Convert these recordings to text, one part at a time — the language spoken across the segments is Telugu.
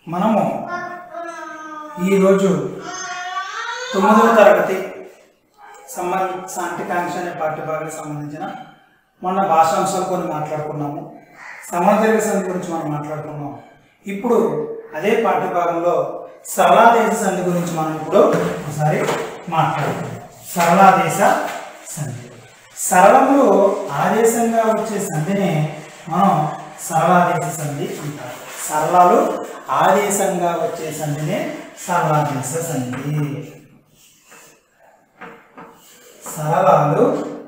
మనము ఈరోజు తొమ్మిదవ తరగతి సంబంధ సాంటికాంక్ష అనే పాఠ్యభాగానికి సంబంధించిన మొన్న భాషాంశాలు కొన్ని మాట్లాడుకున్నాము సమాంతరిక సంధి గురించి మనం మాట్లాడుకున్నాం ఇప్పుడు అదే పాఠ్యభాగంలో సరళాదేశ సంధి గురించి మనం ఇప్పుడు ఒకసారి మాట్లాడుకుందాం సరళాదేశ సంధి సరళంలో ఆదేశంగా వచ్చే సంధినే మనం సరళాదేశ సంధి అంటారు సరళాలు ఆదేశంగా వచ్చే సంధినే సరళాదేశ సంధి సరళాలు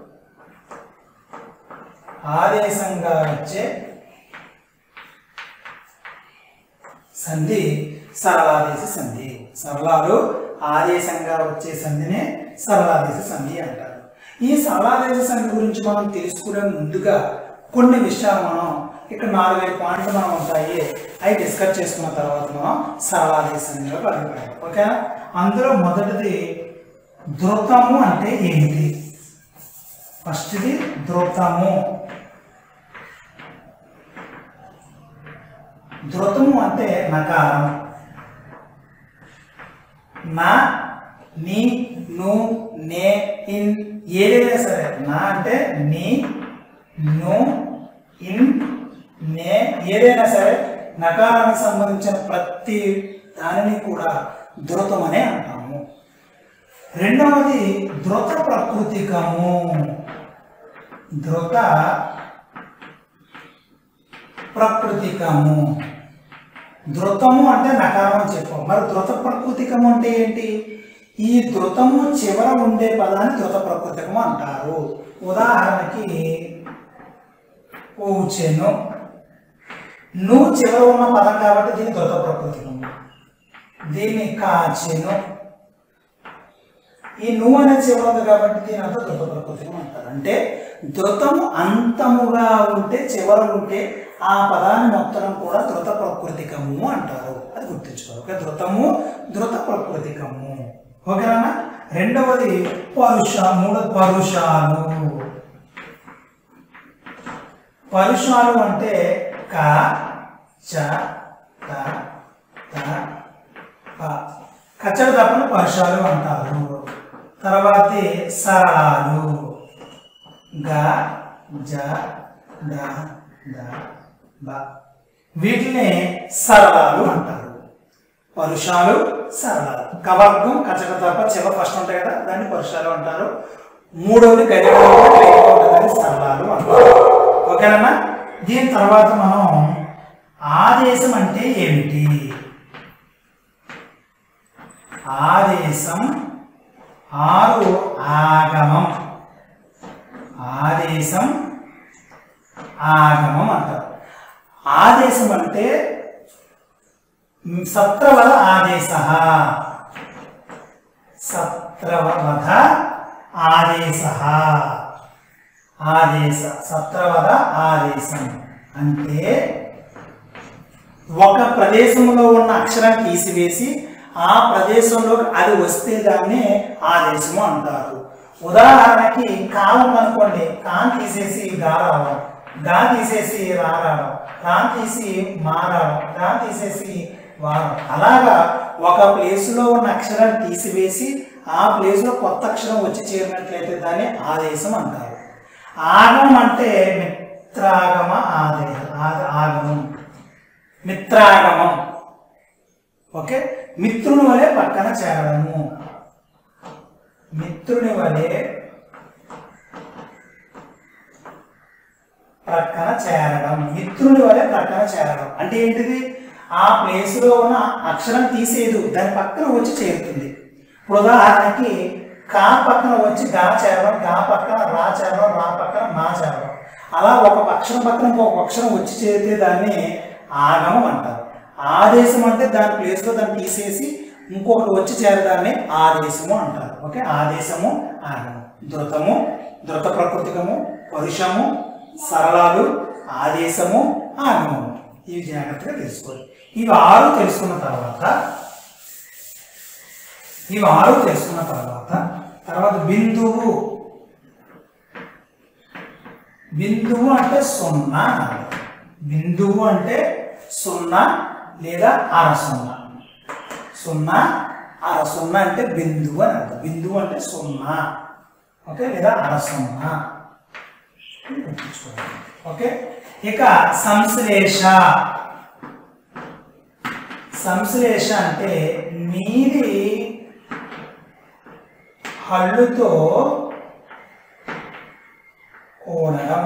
ఆదేశంగా వచ్చే సంధి సరళాదేశ సంధి సరళాలు ఆదేశంగా వచ్చే సంధినే సరళాదేశ సంధి అంటారు ఈ సరళాదేశ సంధి గురించి మనం తెలుసుకునే ముందుగా కొన్ని విషయాలు మనం ఇక్కడ నాలుగైదు పాయింట్లు మనం ఉంటాయి అవి డిస్కస్ చేసుకున్న తర్వాత మనం సరళాదేశ సంధిలో అడుగుతాం ఓకేనా అందులో మొదటిది ధృతము అంటే ఏంటి ఫస్ట్ది ధృతము ధృతము అంటే నకారం నా నీ ను నే ఇన్ ఏదైనా సరే నా అంటే నీ ను ఇన్ నే ఏదైనా సరే నకారానికి సంబంధించిన ప్రతి దానిని కూడా ధృతం అనే అంటాము రెండవది ధృత ప్రకృతికము ధృత ప్రకృతికము ధృతము అంటే నకారం అని చెప్పాం మరి ధృత ప్రకృతికము అంటే ఏంటి ఈ ధృతము చివర ఉండే పదాన్ని ధృత ప్రకృతికము అంటారు ఉదాహరణకి ఊచెను నువ్వు చివర ఉన్న పదం కాబట్టి దీన్ని ధృత ప్రకృతికము దీన్ని కాచెను ఈ నువ్వు అనేది చివర ఉంది కాబట్టి దీని అంతా ధృత ప్రకృతికం అంటారు అంటే ధృతము అంతముగా ఉంటే చివర ఉంటే ఆ పదాన్ని మొత్తం కూడా ధృత ప్రకృతికము అంటారు అది గుర్తుంచుకోవాలి ఓకే ధృతము ధృత ప్రకృతికము ఓకేనా రెండవది పరుష మూడు పరుషాలు పరుషాలు అంటే క చ త త ప కచ్చడ తప్పని పరుషాలు అంటారు తర్వాతి సరళాలు గ జ డ ద బ వీటిని సరళాలు అంటారు పరుషాలు సరళాలు కవర్గం కచక తప్ప చివరి ఫస్ట్ ఉంటాయి కదా దాన్ని పరుషాలు అంటారు మూడవది గదిగా ఉంటుందని సరళాలు అంటారు ఓకేనమ్మా దీని తర్వాత మనం ఆదేశం అంటే ఏమిటి ఆదేశం ఆరు ఆగమం ఆదేశం ఆగమం అంటారు ఆదేశం అంటే సత్రవద ఆదేశ సత్రవద ఆదేశ ఆదేశ సత్రవద ఆదేశం అంటే ఒక ప్రదేశంలో ఉన్న అక్షరం తీసివేసి ఆ ప్రదేశంలో అది వస్తే దాన్ని ఆదేశము అంటారు ఉదాహరణకి కాలం అనుకోండి కాన్ తీసేసి గా రావడం గా తీసేసి రా రావడం రాన్ తీసి మా రావడం రా తీసేసి వారం అలాగా ఒక ప్లేస్లో ఉన్న అక్షరాన్ని తీసివేసి ఆ ప్లేస్లో కొత్త అక్షరం వచ్చి చేరినట్లయితే దాన్ని ఆదేశం అంటారు ఆగమం అంటే మిత్రాగమ ఆదేశ ఆగ- ఆగమం మిత్రాగమం ఓకే మిత్రుని వలె పక్కన చేరడము మిత్రుని వలె ప్రక్కన చేరడం మిత్రుని వలె ప్రక్కన చేరడం అంటే ఏంటిది ఆ ప్లేస్ లో ఉన్న అక్షరం తీసేదు దాని పక్కన వచ్చి చేరుతుంది ఇప్పుడు ఉదాహరణకి కా పక్కన వచ్చి గా చేరడం గా పక్కన రా చేరడం రా పక్కన నా చేరడం అలా ఒక అక్షరం పక్కన ఇంకొక అక్షరం వచ్చి చేరితే దాన్ని ఆగమం అంటారు ఆదేశం అంటే దాని ప్లేస్లో దాన్ని తీసేసి ఇంకొకటి వచ్చి చేరడాన్ని ఆదేశము అంటారు ఓకే ఆదేశము ఆగమం ధృతము ధృత ప్రకృతికము పరుషము సరళాలు ఆదేశము ఆగమము ఇవి జాగ్రత్తగా తెలుసుకోవాలి ఇవి ఆరు తెలుసుకున్న తర్వాత ఇవి ఆరు తెలుసుకున్న తర్వాత తర్వాత బిందువు బిందువు అంటే సున్నా బిందువు అంటే సున్నా లేదా అర సున్నా సున్నా అర సున్నా అంటే బిందువు అని అర్థం బిందువు అంటే సున్నా ఓకే లేదా అర సున్నా ఇది గుర్తుంచుకోవాలి. ఓకే ఇక సంశ్లేష సంశ్లేష అంటే మీది హల్లుతో కూడడం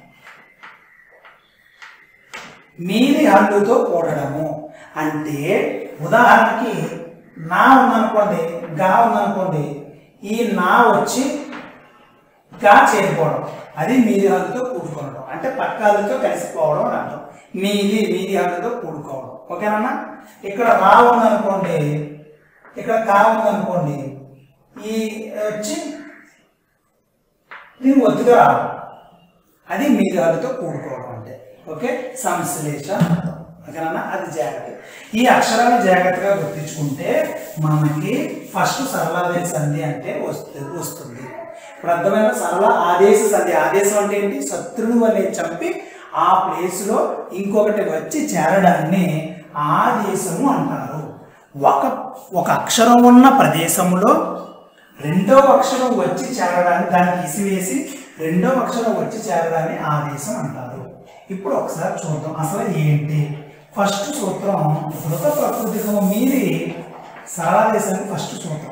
మీది హల్లుతో కూడడము అంటే ఉదాహరణకి నా ఉందనుకోండి గా ఉందనుకోండి ఈ నా వచ్చి గా చేరిపోవడం అది మీది హల్లుతో కూడుకోవడం అంటే పక్క హల్లుతో కలిసిపోవడం అని అర్థం మీది మీది హల్లుతో కూడుకోవడం ఓకేనమ్మా ఇక్కడ రా ఉందనుకోండి ఇక్కడ కా ఉందనుకోండి ఈ వచ్చి దీన్ని ఒత్తుగా రావడం అది మీది హల్లుతో కూడుకోవడం అంటే ఓకే సంశ్లేష అర్థం ఓకేనా అది జాగ్రత్త ఈ అక్షరాలు జాగ్రత్తగా గుర్తించుకుంటే మనకి ఫస్ట్ సరళాదేశ సంధి అంటే వస్తుంది వస్తుంది ఇప్పుడు అర్థమైన సరళ ఆదేశ సంధి ఆదేశం అంటే ఏంటి శత్రుడు వలె చంపి ఆ ప్లేస్లో ఇంకొకటి వచ్చి చేరడాన్ని ఆదేశము అంటారు ఒక ఒక అక్షరం ఉన్న ప్రదేశంలో రెండో అక్షరం వచ్చి చేరడాన్ని దాన్ని తీసివేసి రెండో అక్షరం వచ్చి చేరడాన్ని ఆదేశం అంటారు ఇప్పుడు ఒకసారి చూద్దాం అసలు ఏంటి ఫస్ట్ సూత్రం ధృత ప్రకృతికము మీది సరళాదేశానికి ఫస్ట్ సూత్రం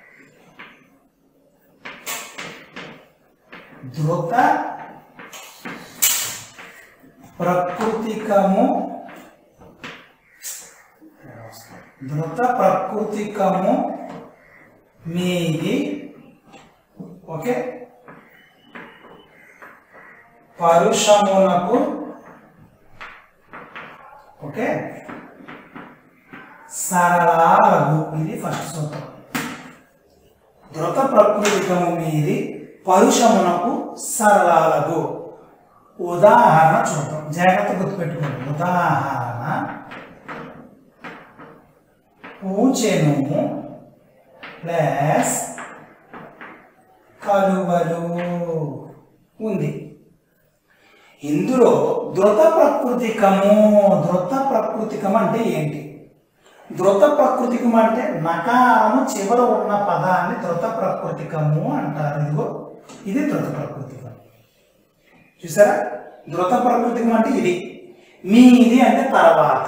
ధృత ప్రకృతికము ధృత ప్రకృతికము మీది ఓకే పరుషమునకు ఓకే సరళాలగు ఇది ఫస్ట్ సూత్రం ధృత ప్రకృతికము మీది పరుషమునకు సరళాలగు ఉదాహరణ చూద్దాం జాగ్రత్త గుర్తుపెట్టుకోండి ఉదాహరణ పూచెను ప్లస్ కలువలు ఉంది ఇందులో ధృత ప్రకృతికము ధృత ప్రకృతికం అంటే ఏంటి ధృత ప్రకృతికం అంటే నకారము చివర ఉన్న పదాన్ని ధృత ప్రకృతికము అంటారు ఇదిగో ఇది ధృత ప్రకృతికం చూసారా ధృత ప్రకృతికం అంటే ఇది మీది అంటే తర్వాత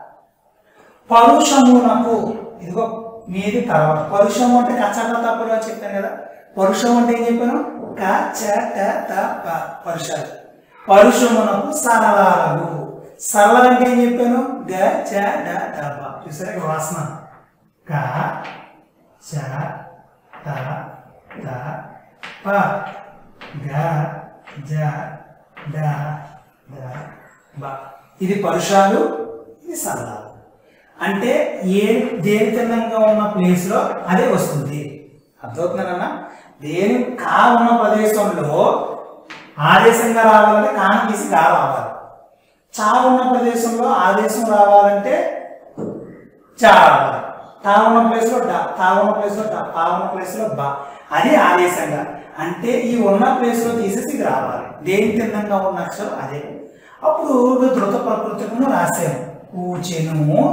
పరుషమునకు ఇదిగో మీది తర్వాత పరుషము అంటే కచ్చట తప్పుగా చెప్పాను కదా పరుషం అంటే ఏం చెప్పాను క చ ట త ప పరుషాలు పరుషమునకు సరళాలు సరళ అంటే ఏం చెప్పాను గ చ డ ట ప చూసారా ఇక్కడ రాసిన క చ ట త ప గ జ డ ద బ ఇది పరుషాలు ఇది సరళాలు అంటే ఏ దేని తిన్నంగా ఉన్న ప్లేస్ లో అదే వస్తుంది అర్థమవుతుందన్న దేని కా ఉన్న ప్రదేశంలో ఆదేశంగా రావాలంటే కాను తీసి గా రావాలి చా ఉన్న ప్రదేశంలో ఆదేశం రావాలంటే చా రావాలి తా ఉన్న ప్లేస్ లో డా తా ఉన్న ప్లేస్ లో డా పా ఉన్న ప్లేస్ లో బా అది ఆదేశంగా అంటే ఈ ఉన్న ప్లేస్ లో తీసేసి ఇది రావాలి దేని తిన్నంగా ఉన్న అక్షరం అదే అప్పుడు నువ్వు ధృత ప్రకృతికము రాసాము కూచెను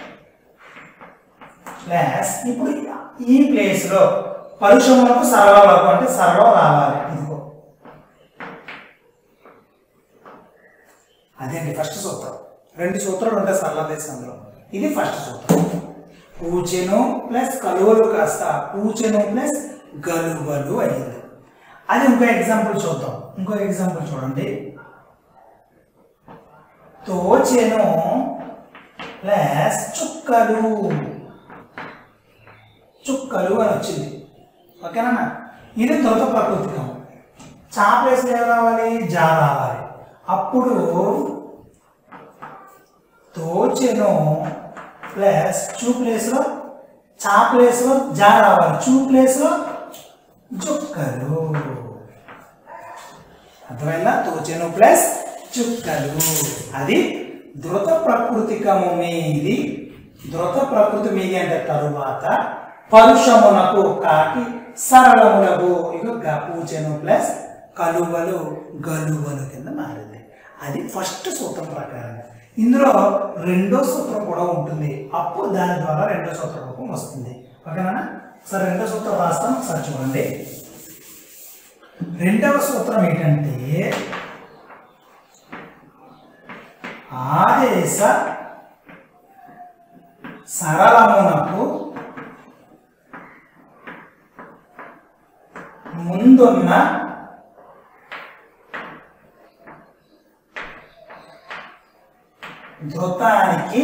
ప్లస్ ఇప్పుడు ఈ ప్లేస్ లో పరుషములకు సరళలకు అంటే సరళం రావాలి ఇదిగో అదేంటి ఫస్ట్ సూత్రం రెండు సూత్రాలు ఉంటాయి సరళ దేశంలో ఇది ఫస్ట్ సూత్రం పూచెను ప్లస్ కలువలు కాస్త పూచెను ప్లస్ గలువలు అయ్యింది అది ఇంకో ఎగ్జాంపుల్ చూద్దాం ఇంకో ఎగ్జాంపుల్ చూడండి తోచెను ప్లస్ చుక్కలు చుక్కలు అని వచ్చింది ఓకేనా ఇది ధృత ప్రకృతికం చా ప్లేస్ ఏం రావాలి జా రావాలి అప్పుడు తోచెను ప్లస్ చూ ప్లేస్లో చా ప్లేస్లో జా రావాలి చూ ప్లేస్లో చుక్కలు అర్థమైందా తోచెను ప్లస్ చుక్కలు అది ధృత ప్రకృతికము మీది ధృత ప్రకృతి మీది అంటే తరువాత పరుషమునకు కాకి సరళములకు ఇక గపూచెను ప్లస్ కలువలు గలువలు కింద మారింది అది ఫస్ట్ సూత్రం ప్రకారం ఇందులో రెండో సూత్రం కూడా ఉంటుంది అప్పుడు దాని ద్వారా రెండో సూత్ర రూపం వస్తుంది ఓకేనా సరే రెండో సూత్రం రాస్తాం ఒకసారి చూడండి రెండవ సూత్రం ఏంటంటే ఆదేశ సరళమునకు ముందున్న ధృతానికి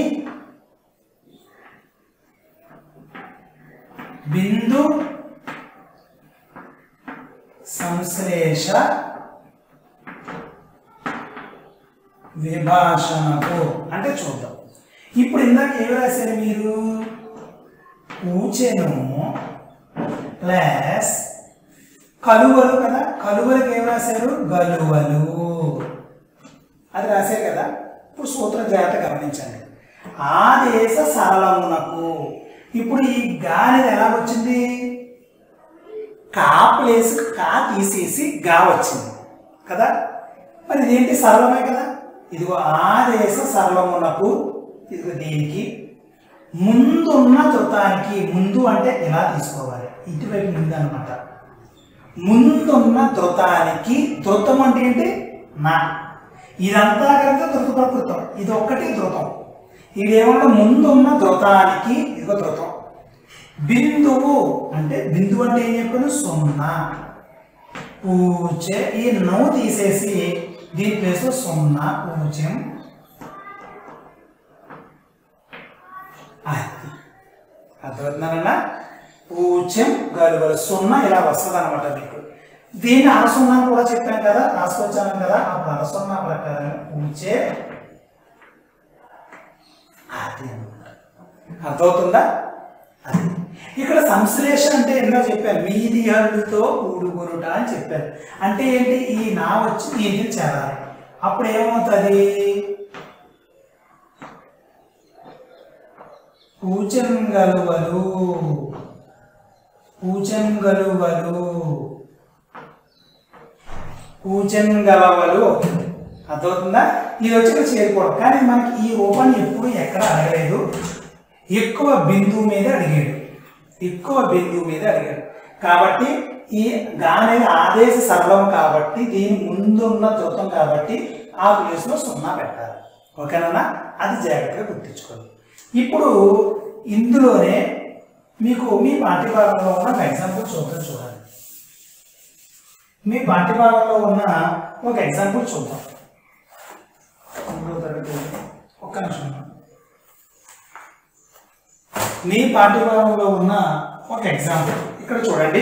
బిందు సంశ్లేష విభాషణకు అంటే చూద్దాం ఇప్పుడు ఇందాక ఏమి రాశారు మీరు ఊచెను ప్లస్ కలువలు కదా కలువలకు ఏం రాశారు గలువలు అది రాశారు కదా ఇప్పుడు సూత్రం జాగ్రత్త గమనించండి ఆదేశ సరళమునకు ఇప్పుడు ఈ గా అనేది ఎలా వచ్చింది కా ప్లేస్ కా తీసేసి గా వచ్చింది కదా మరి ఇదేంటి సరళమే కదా ఇదిగో ఆదేశ సరళమునకు ఇదిగో దీనికి ముందున్న ధృతానికి ముందు అంటే ఇలా తీసుకోవాలి ఇటువైపు ముందు అనమాట ముందున్న ధృతానికి ధృతం అంటే ఏంటి నా ఇదంతా కలిపితే ధృత ప్రకృతం ఇది ఒక్కటి ధృతం ఇదేమన్నా ముందున్న ధృతానికి ఇదిగో ధృతం బిందువు అంటే బిందువు అంటే ఏం చెప్పాను సున్నా పూచే ఈ నవ్వు తీసేసి దీని ప్లేస్ సున్నా పూజ్యం అది అర్థమవుతుందన్న పూజ్యం గలువలు సున్నా ఇలా వస్తుంది అనమాట మీకు దీన్ని అరసున్నా కూడా చెప్పాను కదా రాసుకొచ్చాను కదా అప్పుడు అరసున్నా ప్రకారం పూచే అది అన్నమాట అర్థమవుతుందా అది ఇక్కడ సంశ్లేషణ అంటే ఎన్నో చెప్పాను మీది హల్లుతో కూడుకొనుట అని చెప్పారు అంటే ఏంటి ఈ నా వచ్చి దీనికి చేరాలి అప్పుడు ఏమవుతుంది పూచంగలువలు పూచంగలువలు పూచంగలవలు అవుతుంది అర్థమవుతుందా ఇది వచ్చి ఇక్కడ చేరుకోవడం కానీ మనకి ఈ రూపాన్ని ఎప్పుడు ఎక్కడ అడగలేదు ఎక్కువ బిందువు మీద అడిగాడు ఎక్కువ బిందువు మీద అడిగాడు కాబట్టి ఈ గా అనేది ఆదేశ సరళం కాబట్టి దీని ముందున్న ధృతం కాబట్టి ఆ ప్లేస్లో సున్నా పెట్టాలి ఓకేనా అది జాగ్రత్తగా గుర్తించుకోండి ఇప్పుడు ఇందులోనే మీకు మీ పాఠ్యభాగంలో ఉన్న ఒక ఎగ్జాంపుల్ చూద్దాం చూడండి మీ పాఠ్యభాగంలో ఉన్న ఒక ఎగ్జాంపుల్ చూద్దాం మూడో తరగతి ఒక్క నిమిషం మీ పాఠ్యభాగంలో ఉన్న ఒక ఎగ్జాంపుల్ ఇక్కడ చూడండి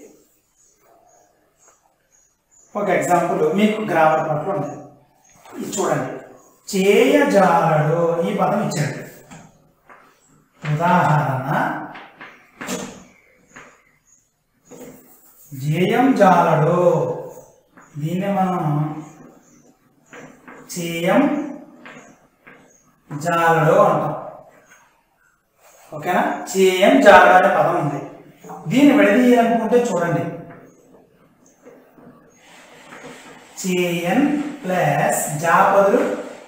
ఒక ఎగ్జాంపుల్ మీకు గ్రామర్ పట్ల ఉంది ఇది చూడండి చేయజాలడు ఈ పదం ఇచ్చాడు ఉదాహరణ జేయం జాలడు దీన్ని మనం చేయం జాలడు అంటాం ఓకేనా చేయం జాలడు అనే పదం ఉంది దీన్ని విడదీయాలనుకుంటే చూడండి చేయన్ ప్లస్ జాపదులు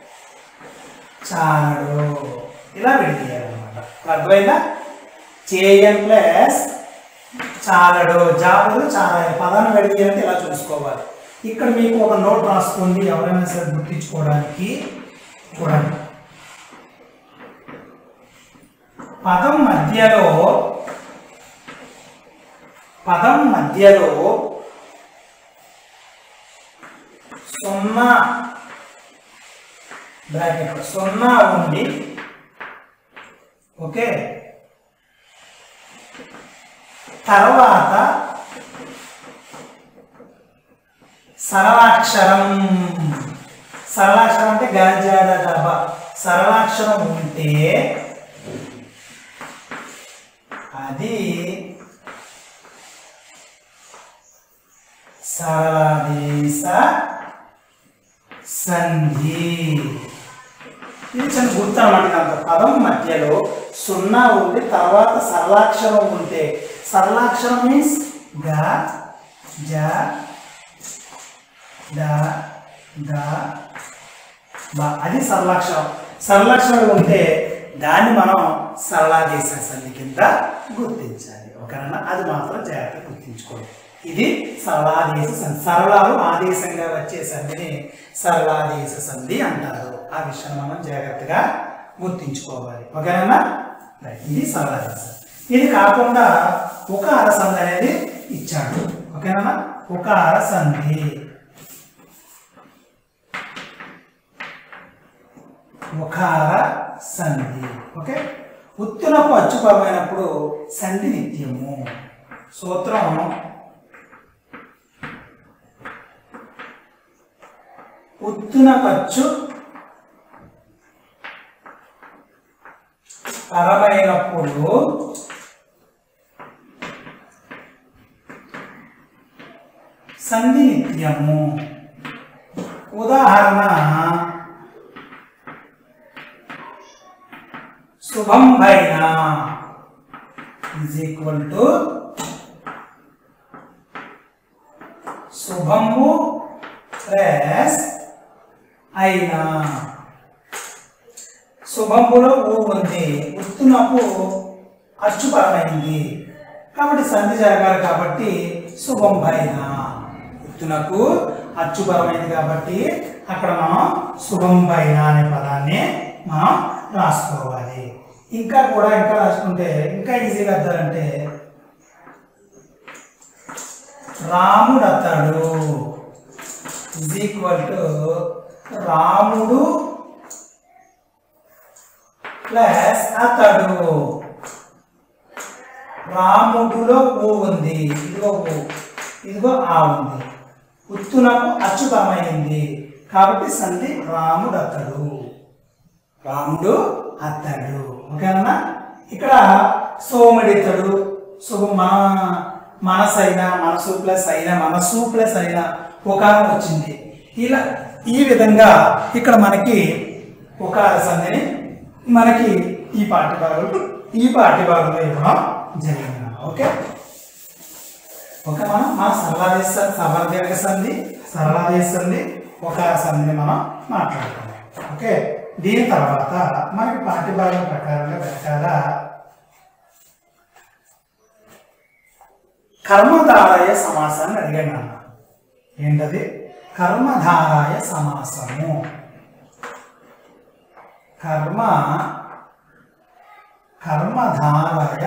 చాలడు ఇలా విడదీయాలన్నమాట అర్థమైందా చేయన్ ప్లస్ చాలడు జాబులు చాలా పదాన్ని విడదీయాలంటే ఇలా చూసుకోవాలి ఇక్కడ మీకు ఒక నోట్ రాసుకోండి ఎవరైనా సరే గుర్తించుకోవడానికి చూడండి పదం మధ్యలో పదం మధ్యలో సున్నా బ్రాకెట్ సున్నా ఉండి ఓకే తర్వాత సరళాక్షరం సరళాక్షరం అంటే గాజాడ దబ సరళాక్షరం ఉంటే అది సరళాదేశ సంధి ఇది చిన్న గుర్తు అన్నమాట అంత పదం మధ్యలో సున్నా ఉండి తర్వాత సరళాక్షరం ఉంటే సరళాక్షరం మీన్స్ గ జ ద ద బ అది సరళాక్షరం సరళక్షణాలు ఉంటే దాన్ని మనం సరళాదేశ సంధి కింద గుర్తించాలి ఓకేనా అది మాత్రం జాగ్రత్తగా గుర్తించుకోండి ఇది సరళాదేశ సంధి సరళాలు ఆదేశంగా వచ్చే సంధిని సరళాదేశ సంధి అంటారు ఆ విషయం మనం జాగ్రత్తగా గుర్తించుకోవాలి ఓకేనా రైట్. ఇది సరళాదేశ ఇది కాకుండా ఒక అరసంధి అనేది ఇచ్చాడు ఓకేనా ఒక అరసంధి ముఖార సంధి ఓకే ఉత్తునకు అచ్చుపమైనప్పుడు సంధి నిత్యము సూత్రం ఉత్తునకచ్చు పరమైనప్పుడు సంధి నిత్యము ఉదాహరణ శుభం పైన ఈజ్ ఈక్వల్ టు శుభము ప్లస్ అయినా శుభములో ఊ ఉంది ఉత్తునకు అచ్చుపరమైంది కాబట్టి సంధి జరగాలి కాబట్టి శుభం పైన ఉత్తునకు అచ్చుపరమైంది కాబట్టి అక్కడ మనం శుభం పైన అనే పదాన్ని మనం రాసుకోవాలి ఇంకా కూడా ఇంకా రాసుకుంటే ఇంకా ఈజీగా అర్థాలంటే రాముడు అతడు ఇజ్ ఈక్వల్ టు రాముడు ప్లస్ అతడు రాముడులో ఊ ఉంది ఇదిగో ఊ ఇదిగో ఆ ఉంది ఉత్తునకు అచ్చుతమైంది కాబట్టి సంధి రాముడు అతడు రాముడు అతడు ఓకేనా ఇక్కడ సోమడితడు శుభ మన మనసైనా మనసు ప్లస్ అయినా మనసు ప్లస్ అయినా ఒక వచ్చింది ఇలా ఈ విధంగా ఇక్కడ మనకి ఒక సంధిని మనకి ఈ పాఠ్య భాగంలో ఈ పాఠ్య భాగంలో ఇవ్వడం జరిగింది ఓకే ఓకే మనం మన సరళాదేశ సమర్థక సంధి సరళాదేశ సంధి ఒక సంధిని మనం మాట్లాడుకున్నాం ఓకే దీని తర్వాత మనకి పాఠ్యభాగం ప్రకారంగా వెనకాల కర్మధారాయ సమాసాన్ని అడిగాను అన్న ఏంటది కర్మధారాయ సమాసము కర్మ కర్మధారాయ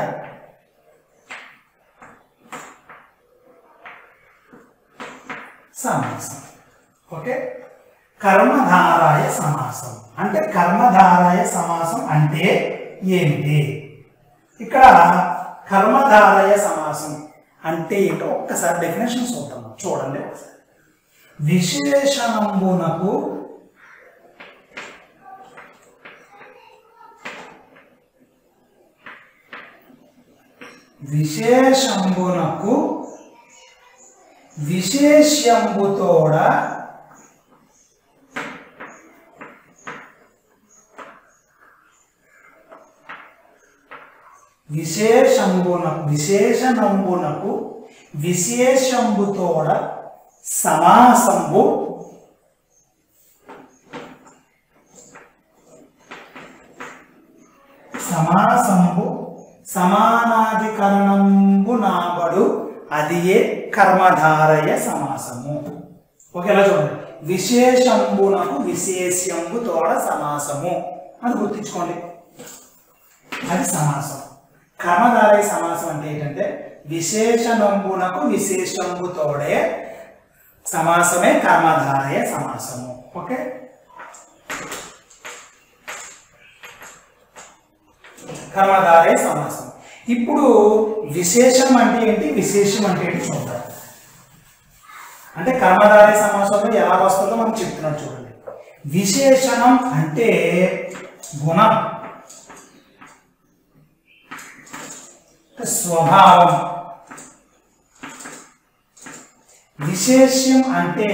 సమాసం ఓకే కర్మధారాయ సమాసం అంటే కర్మధారాయ సమాసం అంటే ఏమిటి ఇక్కడ కర్మధారాయ సమాసం అంటే ఏంటో ఒక్కసారి డెఫినేషన్ చూద్దాం చూడండి ఒకసారి విశేషణంబునకు విశేషంబునకు విశేష్యంబుతోడ విశేషంబునకు విశేషణంబునకు విశేషంబుతోడ సమాసంబు సమాసంబు సమానాధికరణంబు నాబడు అది ఏ కర్మధారయ సమాసము ఒకేలా చూడండి విశేషంబునకు విశేష్యంబు తోడ సమాసము అని గుర్తించుకోండి అది సమాసం కర్మధారయ సమాసం అంటే ఏంటంటే విశేషణంబునకు విశేషంబు తోడే సమాసమే కర్మధారయ సమాసము ఓకే కర్మధారయ సమాసం ఇప్పుడు విశేషం అంటే ఏంటి విశేషం అంటే ఏంటి చూద్దాం అంటే కర్మధారయ సమాసంలో ఎలా వస్తుందో మనం చెప్తున్నాం చూడండి విశేషణం అంటే గుణం స్వభావం విశేష్యం అంటే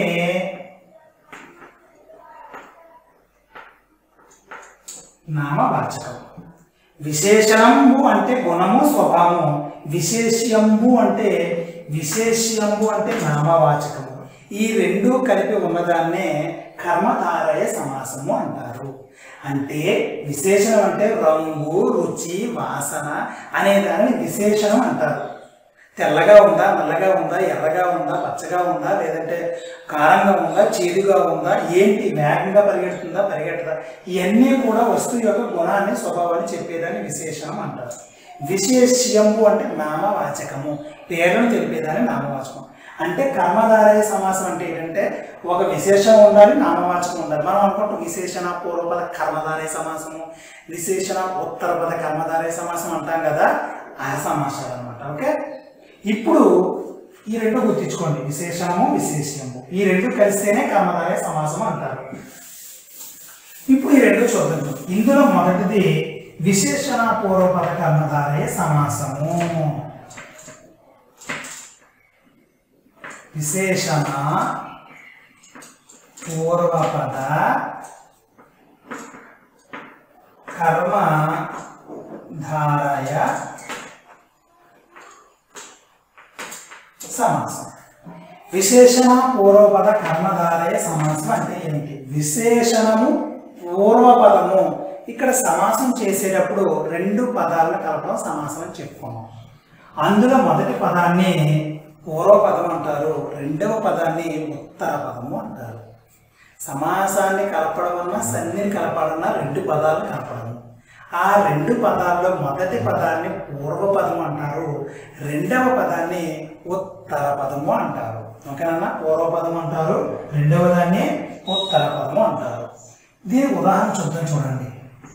నామవాచకం విశేషణము అంటే గుణము స్వభావము విశేష్యంబు అంటే విశేష్యంబు అంటే నామవాచకము ఈ రెండు కలిపి ఉన్నదాన్నే కర్మధారయ సమాసము అంటారు అంటే విశేషణం అంటే రంగు రుచి వాసన అనే దానిని విశేషణం అంటారు తెల్లగా ఉందా నల్లగా ఉందా ఎర్రగా ఉందా పచ్చగా ఉందా లేదంటే కారంగా ఉందా చేదుగా ఉందా ఏంటి వేగంగా పరిగెడుతుందా పరిగెట్టదా ఇవన్నీ కూడా వస్తువు యొక్క గుణాన్ని స్వభావాన్ని చెప్పేదాన్ని విశేషణం అంటారు విశేష్యము అంటే నామవాచకము పేరును తెలిపేదాన్ని నామవాచకం అంటే కర్మధారయ సమాసం అంటే ఏంటంటే ఒక విశేషం ఉండాలి నామవాచకం ఉండాలి మనం అనుకుంటాం విశేషణ పూర్వపద కర్మధారయ సమాసము విశేషణ ఉత్తరపద కర్మధారయ సమాసం అంటాం కదా ఆ సమాసాలు అనమాట ఓకే ఇప్పుడు ఈ రెండు గుర్తించుకోండి విశేషణము విశేషము ఈ రెండు కలిస్తేనే కర్మధారయ సమాసం అంటారు ఇప్పుడు ఈ రెండు చూద్దాం ఇందులో మొదటిది విశేషణ పూర్వపద కర్మధారయ సమాసము విశేషణ పూర్వపద కర్మ ధారయ సమాసం విశేషణ పూర్వపద కర్మధారయ సమాసం అంటే ఏమిటి విశేషణము పూర్వపదము ఇక్కడ సమాసం చేసేటప్పుడు రెండు పదాలను కలపడం సమాసం అని చెప్పుకున్నాం అందులో మొదటి పదాన్ని పూర్వపదం అంటారు రెండవ పదాన్ని ఉత్తర పదము అంటారు సమాసాన్ని కలపడం అన్నా సన్నిని కలపడన్నా రెండు పదాలు కలపడం ఆ రెండు పదాల్లో మొదటి పదాన్ని పూర్వపదం అంటారు రెండవ పదాన్ని ఉత్తర పదము అంటారు ఓకేనన్నా పూర్వపదం అంటారు రెండవ దాన్ని ఉత్తర పదము అంటారు దీని ఉదాహరణ చూద్దాం చూడండి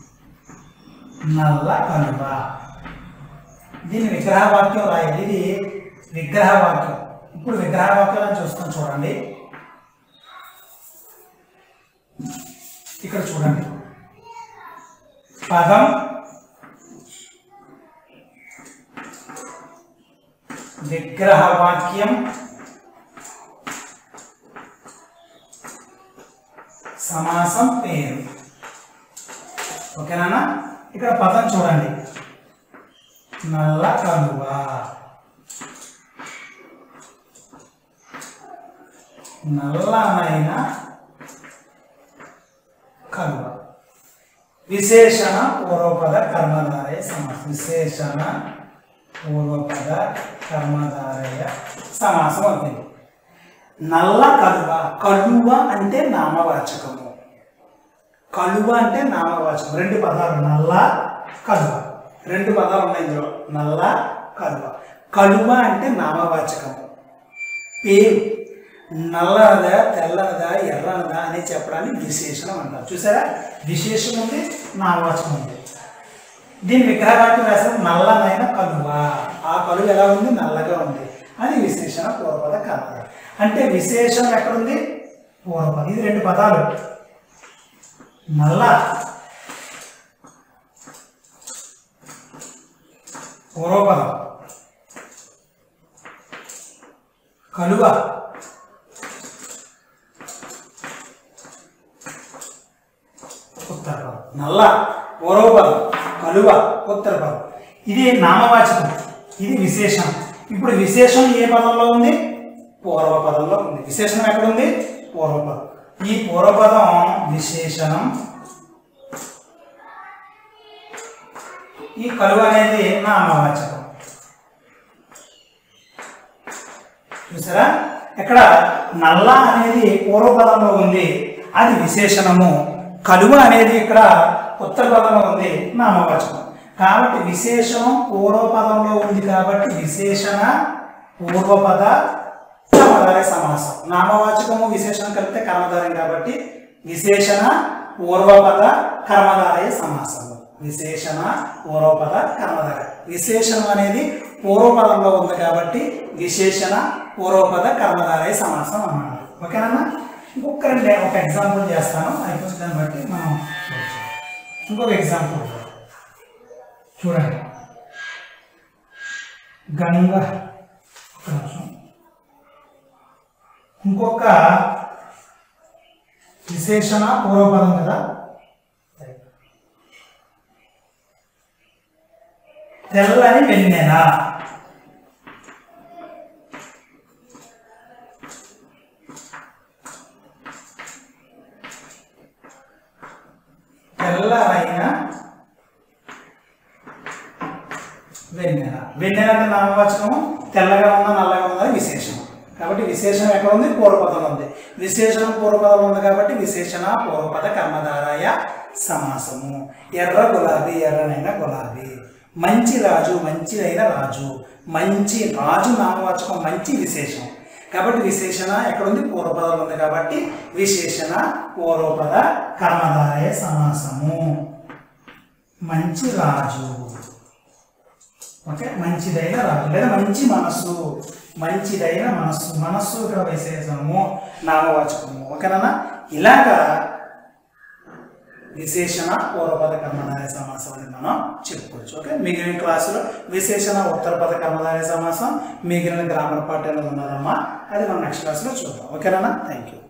నల్ల కలువ దీని విగ్రహవాక్యం రాయాలి ఇది విగ్రహవాక్యం ఇప్పుడు విగ్రహవాక్యాలను చూస్తాం చూడండి ఇక్కడ చూడండి పదం విగ్రహవాక్యం సమాసం పేరు ఓకేనా ఇక్కడ పదం చూడండి నల్ల కలువ నల్లమైన కలువ విశేషణ పూర్వపద కర్మధారయ సమాసం విశేషణ పూర్వపద కర్మధారయ సమాసం అవుతుంది నల్ల కలువ కలువ అంటే నామవాచకము కలువ అంటే నామవాచకం రెండు పదాలు నల్ల కలువ రెండు పదాలు ఉన్నాయి ఇందులో నల్ల కలువ కలువ అంటే నామవాచకము పేరు నల్లనదా తెల్లనదా ఎర్రనదా అని చెప్పడానికి విశేషణం అంటారు చూసారా విశేషం ఉంది నామవాచకం ఉంది దీని విగ్రహవాక్యం రాసిన నల్లనైన కలువ ఆ కలువ ఎలా ఉంది నల్లగా ఉంది అది విశేషణ పూర్వపద కర్మ అంటే విశేషణం ఎక్కడుంది పూర్వపద ఇది రెండు పదాలు నల్ల పూర్వపదం కలువ ఉత్తర పదం నల్ల పూర్వపదం కలువ ఉత్తర పదం ఇది నామవాచకం ఇది విశేషణం ఇప్పుడు విశేషం ఏ పదంలో ఉంది పూర్వపదంలో ఉంది విశేషణం ఎక్కడ ఉంది పూర్వపదం ఈ పూర్వపదం విశేషణం ఈ కలువ అనేది నామవాచకం చూసారా ఇక్కడ నల్ల అనేది పూర్వపదంలో ఉంది అది విశేషణము కలువ అనేది ఇక్కడ ఉత్తర పదంలో ఉంది నామవాచకం కాబట్టి విశేషణం పూర్వపదంలో ఉంది కాబట్టి విశేషణ పూర్వపద కర్మధారయ సమాసం నామవాచకము విశేషణం కలిపితే కర్మధారం కాబట్టి విశేషణ పూర్వపద కర్మధారయ సమాసము విశేషణ పూర్వపద కర్మధార విశేషణం అనేది పూర్వపదంలో ఉంది కాబట్టి విశేషణ పూర్వపద కర్మధారయ సమాసం అన్నమాట ఓకేనా ఇంకొక రెండు ఒక ఎగ్జాంపుల్ చేస్తాను అయిపోయిన దాన్ని బట్టి మనం చూడొచ్చు. ఇంకొక ఎగ్జాంపుల్ చూడండి గంగ ఒక నిమిషం ఇంకొక విశేషణ పూర్వపదం కదా తెల్లని వెన్నెల తెల్లరైన వెన్నెల వెన్నెల అంటే నామవాచకం తెల్లగా ఉన్న నల్లగా ఉన్నది విశేషణం కాబట్టి విశేషణం ఎక్కడ ఉంది పూర్వపదంలో ఉంది విశేషణం పూర్వపదంలో ఉంది కాబట్టి విశేషణ పూర్వపద కర్మధారాయ సమాసము ఎర్ర గులాబీ ఎర్రనైన గులాబీ మంచి రాజు మంచిదైన రాజు మంచి రాజు నామవాచకం మంచి విశేషం కాబట్టి విశేషణ ఎక్కడ ఉంది పూర్వపదంలో ఉంది కాబట్టి విశేషణ పూర్వపద కర్మధారయ సమాసము మంచి రాజు ఓకే మంచిదైన రాజు లేదా మంచి మనస్సు మంచిదైన మనస్సు మనస్సు ఇక్కడ విశేషము నామవాచకము ఓకేనా ఇలాగా విశేషణ పూర్వపద కర్మధార సమాసం అని మనం చెప్పుకోవచ్చు ఓకే మిగిలిన క్లాసులో విశేషణ ఉత్తర పద కర్మధార సమాసం మిగిలిన గ్రామర్ పాఠాలు ఉన్నదమ్మా అది మనం నెక్స్ట్ క్లాస్లో చూద్దాం ఓకేనా థ్యాంక్ యూ